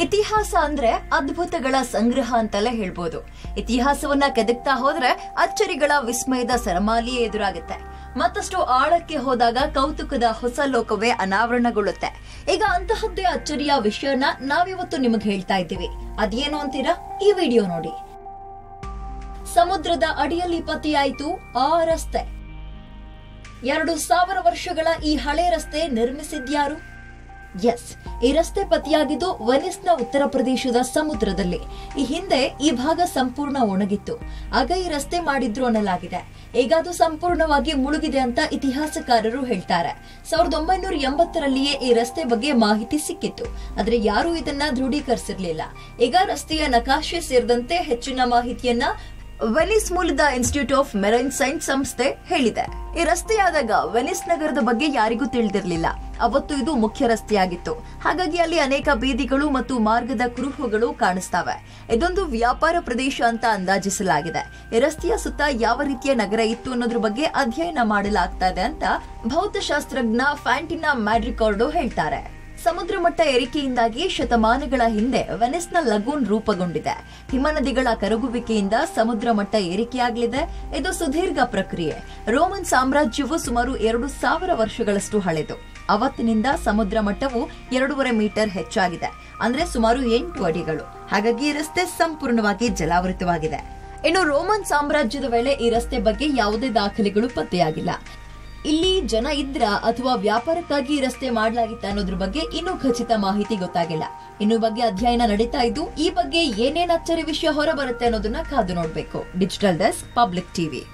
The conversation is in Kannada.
ಇತಿಹಾಸ ಅಂದ್ರೆ ಅದ್ಭುತಗಳ ಸಂಗ್ರಹ ಅಂತಲೇ ಹೇಳ್ಬೋದು ಇತಿಹಾಸವನ್ನ ಕೆದಕ್ತಾ ಹೋದ್ರೆ ಅಚ್ಚರಿಗಳ ವಿಸ್ಮಯದ ಸರಮಾಲಿಯೇ ಎದುರಾಗುತ್ತೆ ಮತ್ತಷ್ಟು ಆಳಕ್ಕೆ ಹೋದಾಗ ಕೌತುಕದ ಹೊಸ ಲೋಕವೇ ಅನಾವರಣಗೊಳ್ಳುತ್ತೆ ಈಗ ಅಂತಹದ್ದೇ ಅಚ್ಚರಿಯ ವಿಷಯನ ನಾವಿವತ್ತು ನಿಮಗೆ ಹೇಳ್ತಾ ಇದ್ದೀವಿ ಅದೇನು ಅಂತೀರಾ ಈ ವಿಡಿಯೋ ನೋಡಿ ಸಮುದ್ರದ ಅಡಿಯಲ್ಲಿ ಪತಿಯಾಯಿತು ಆ ರಸ್ತೆ ಎರಡು ಸಾವಿರ ವರ್ಷಗಳ ಈ ಹಳೆ ರಸ್ತೆ ನಿರ್ಮಿಸಿದ್ಯಾರು ಎಸ್ ಈ ರಸ್ತೆ ಪತಿಯಾಗಿದ್ದು ವೆನಿಸ್ನ ಉತ್ತರ ಪ್ರದೇಶದ ಸಮುದ್ರದಲ್ಲಿ ಈ ಹಿಂದೆ ಈ ಭಾಗ ಸಂಪೂರ್ಣ ಒಣಗಿತ್ತು ಆಗ ಈ ರಸ್ತೆ ಮಾಡಿದ್ರು ಅನ್ನಲಾಗಿದೆ ಈಗ ಅದು ಸಂಪೂರ್ಣವಾಗಿ ಮುಳುಗಿದೆ ಅಂತ ಇತಿಹಾಸಕಾರರು ಹೇಳ್ತಾರೆ ಸಾವಿರದ ಒಂಬೈನೂರ ಎಂಬತ್ತರಲ್ಲಿಯೇ ಈ ರಸ್ತೆ ಬಗ್ಗೆ ಮಾಹಿತಿ ಸಿಕ್ಕಿತ್ತು ಆದ್ರೆ ಯಾರೂ ಇದನ್ನ ದೃಢೀಕರಿಸಿರ್ಲಿಲ್ಲ ಈಗ ರಸ್ತೆಯ ನಕಾಶೆ ಸೇರಿದಂತೆ ಹೆಚ್ಚಿನ ಮಾಹಿತಿಯನ್ನ ವೆನಿಸ್ ಮೂಲದ ಇನ್ಸ್ಟಿಟ್ಯೂಟ್ ಆಫ್ ಮೆರೈನ್ ಸೈನ್ಸ್ ಸಂಸ್ಥೆ ಹೇಳಿದೆ ಈ ರಸ್ತೆಯಾದಾಗ ವೆನಿಸ್ ನಗರದ ಬಗ್ಗೆ ಯಾರಿಗೂ ತಿಳಿದಿರಲಿಲ್ಲ ಅವತ್ತು ಇದು ಮುಖ್ಯ ರಸ್ತೆಯಾಗಿತ್ತು ಹಾಗಾಗಿ ಅಲ್ಲಿ ಅನೇಕ ಬೀದಿಗಳು ಮತ್ತು ಮಾರ್ಗದ ಕುರುಹುಗಳು ಕಾಣಿಸ್ತವೆ ಇದೊಂದು ವ್ಯಾಪಾರ ಪ್ರದೇಶ ಅಂತ ಅಂದಾಜಿಸಲಾಗಿದೆ ಈ ರಸ್ತೆಯ ಸುತ್ತ ಯಾವ ರೀತಿಯ ನಗರ ಇತ್ತು ಅನ್ನೋದ್ರ ಬಗ್ಗೆ ಅಧ್ಯಯನ ಮಾಡಲಾಗ್ತಾ ಇದೆ ಅಂತ ಭೌತಶಾಸ್ತ್ರಜ್ಞ ಫ್ಯಾಂಟಿನಾ ಮ್ಯಾಡ್ರಿಕಾರ್ಡೋ ಹೇಳ್ತಾರೆ ಸಮುದ್ರ ಮಟ್ಟ ಏರಿಕೆಯಿಂದಾಗಿ ಶತಮಾನಗಳ ಹಿಂದೆ ವೆನಿಸ್ನ ಲಗೂನ್ ರೂಪುಗೊಂಡಿದೆ ಹಿಮನದಿಗಳ ಕರಗುವಿಕೆಯಿಂದ ಸಮುದ್ರ ಮಟ್ಟ ಏರಿಕೆಯಾಗಲಿದೆ ಇದು ಸುದೀರ್ಘ ಪ್ರಕ್ರಿಯೆ ರೋಮನ್ ಸಾಮ್ರಾಜ್ಯವು ಸುಮಾರು ಎರಡು ಸಾವಿರ ವರ್ಷಗಳಷ್ಟು ಹಳೆದು ಅವತ್ತಿನಿಂದ ಸಮುದ್ರ ಮಟ್ಟವು ಎರಡೂವರೆ ಮೀಟರ್ ಹೆಚ್ಚಾಗಿದೆ ಅಂದ್ರೆ ಸುಮಾರು ಎಂಟು ಅಡಿಗಳು ಹಾಗಾಗಿ ಈ ರಸ್ತೆ ಸಂಪೂರ್ಣವಾಗಿ ಜಲಾವೃತವಾಗಿದೆ ಇನ್ನು ರೋಮನ್ ಸಾಮ್ರಾಜ್ಯದ ವೇಳೆ ಈ ರಸ್ತೆ ಬಗ್ಗೆ ಯಾವುದೇ ದಾಖಲೆಗಳು ಪತ್ತೆಯಾಗಿಲ್ಲ ಇಲ್ಲಿ ಜನ ಇದ್ರ ಅಥವಾ ವ್ಯಾಪಾರಕ್ಕಾಗಿ ಈ ರಸ್ತೆ ಮಾಡಲಾಗಿತ್ತ ಅನ್ನೋದ್ರ ಬಗ್ಗೆ ಇನ್ನೂ ಖಚಿತ ಮಾಹಿತಿ ಗೊತ್ತಾಗಿಲ್ಲ ಇನ್ನು ಬಗ್ಗೆ ಅಧ್ಯಯನ ನಡೀತಾ ಇದ್ದು ಈ ಬಗ್ಗೆ ಏನೇನ್ ಅಚ್ಚರಿ ವಿಷಯ ಹೊರ ಬರುತ್ತೆ ಅನ್ನೋದನ್ನ ಕಾದು ನೋಡ್ಬೇಕು ಡಿಜಿಟಲ್ ಡೆಸ್ಕ್ ಪಬ್ಲಿಕ್ ಟಿವಿ